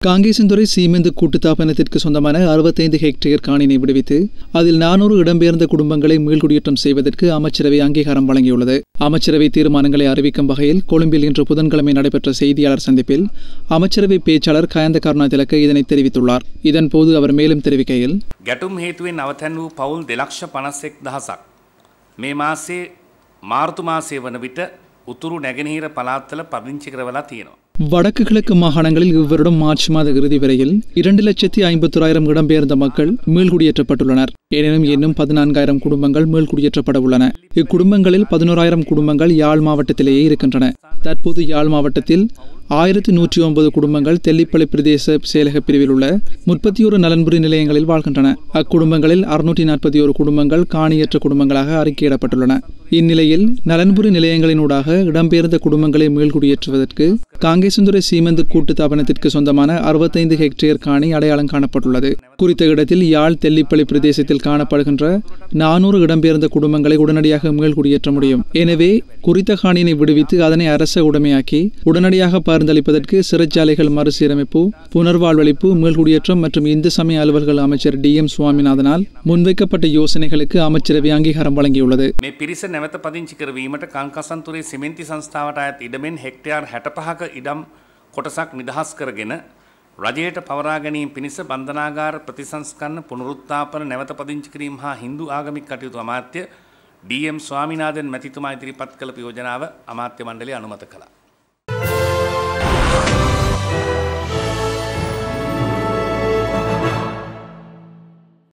காங்கேசன்துறை சீமெந்து கூட்டுத்தாபனத்திற்கு சொந்தமான அறுபத்தைந்து ஹெக்டேர் காணினை விடுவித்து அதில் நானூறு இடம்பெயர்ந்த குடும்பங்களை மீள்குடியேற்றம் செய்வதற்கு அமைச்சரவை அங்கீகாரம் வழங்கியுள்ளது அமைச்சரவை தீர்மானங்களை அறிவிக்கும் வகையில் கொழும்பில் இன்று புதன்கிழமை நடைபெற்ற செய்தியாளர் சந்திப்பில் அமைச்சரவை பேச்சாளர் கயந்த கருணாதிலக்க இதனை தெரிவித்துள்ளார் இதன்போது அவர் மேலும் தெரிவிக்கையில் ගැටුම් හේතුවෙන් අවතැන් වූ පවුල් දෙලක්ෂ පනස්සෙක් දහසක්. මේ මාසේ මාර්තු මාසය වන විට උතුරු නැගෙනහිර පලාත්තල පදිංචි කරවලා තියෙනවා. வடக்கு கிழக்கு மாகாணங்களில் இவ்வருடம் மார்ச் மாத இறுதி வரையில் இரண்டு லட்சத்தி ஐம்பத்தோராயிரம் இடம்பெயர்ந்த மக்கள் மீள்குடியேற்றப்பட்டுள்ளனர் எனினும் இன்னும் பதினான்காயிரம் குடும்பங்கள் மீள்குடியேற்றப்பட உள்ளன இக்குடும்பங்களில் பதினோராயிரம் குடும்பங்கள் யாழ் மாவட்டத்திலேயே இருக்கின்றன தற்போது யாழ் மாவட்டத்தில் ஆயிரத்தி நூற்றி ஒன்பது குடும்பங்கள் தெல்லிப்பளை பிரதேச செயலக பிரிவில் உள்ள முப்பத்தி ஒரு நலன்புரி நிலையங்களில் வாழ்கின்றன அக்குடும்பங்களில் அறுநூற்றி நாற்பத்தி ஒரு குடும்பங்கள் காணியற்ற குடும்பங்களாக அறிக்கையிடப்பட்டுள்ளன இந்நிலையில் நலன்புரி நிலையங்களினூடாக இடம்பெயர்ந்த குடும்பங்களை மீள்குடியேற்றுவதற்கு காங்கேசந்துறை சீமெந்து கூட்டு தாபனத்திற்கு சொந்தமான அறுபத்தைந்து ஹெக்டேர் காணி அடையாளம் காணப்பட்டுள்ளது குறித்த இடத்தில் யாழ் தெல்லிப்பளை பிரதேசத்தில் காணப்படுகின்ற நானூறு இடம்பெயர்ந்த குடும்பங்களை உடனடியாக மீள்குடியேற்ற முடியும் எனவே குறித்த காணியினை விடுவித்து அதனை அரச உடைமையாக்கி உடனடியாக பரிந்தளிப்பதற்கு சிறைச்சாலைகள் மறுசீரமைப்பு புனர்வாழ்வளிப்பு மீள்குடியேற்றம் மற்றும் இந்து சமய அலுவல்கள் அமைச்சர் டி எம் சுவாமிநாதனால் முன்வைக்கப்பட்ட யோசனைகளுக்கு அமைச்சரவை அங்கீகாரம் வழங்கியுள்ளது මේ පිරිස නැවත පදිංචි කරවීමට කංකසන්තුරේ සිමෙන්ති සංස්ථාවට අයත් ඉඩමෙන් හෙක්ටයාර් හැටපහක ඉඩම් කොටසක් නිදහස් කරගෙන රජයට පවරා ගැනීම පිණිස බන්ධනාගාර ප්‍රතිසංස්කන්න පුනරුත්ථාපන නැවත පදිංචි කිරීම හා හින්දු ආගමික කටයුතු අමාත්‍ය ඩම් ස්වාමිනාදන් මැතිතුමා ඉදිරිපත් කළ යෝජනාව අමාත්‍ය මණ්ඩලය අනුමත කළා.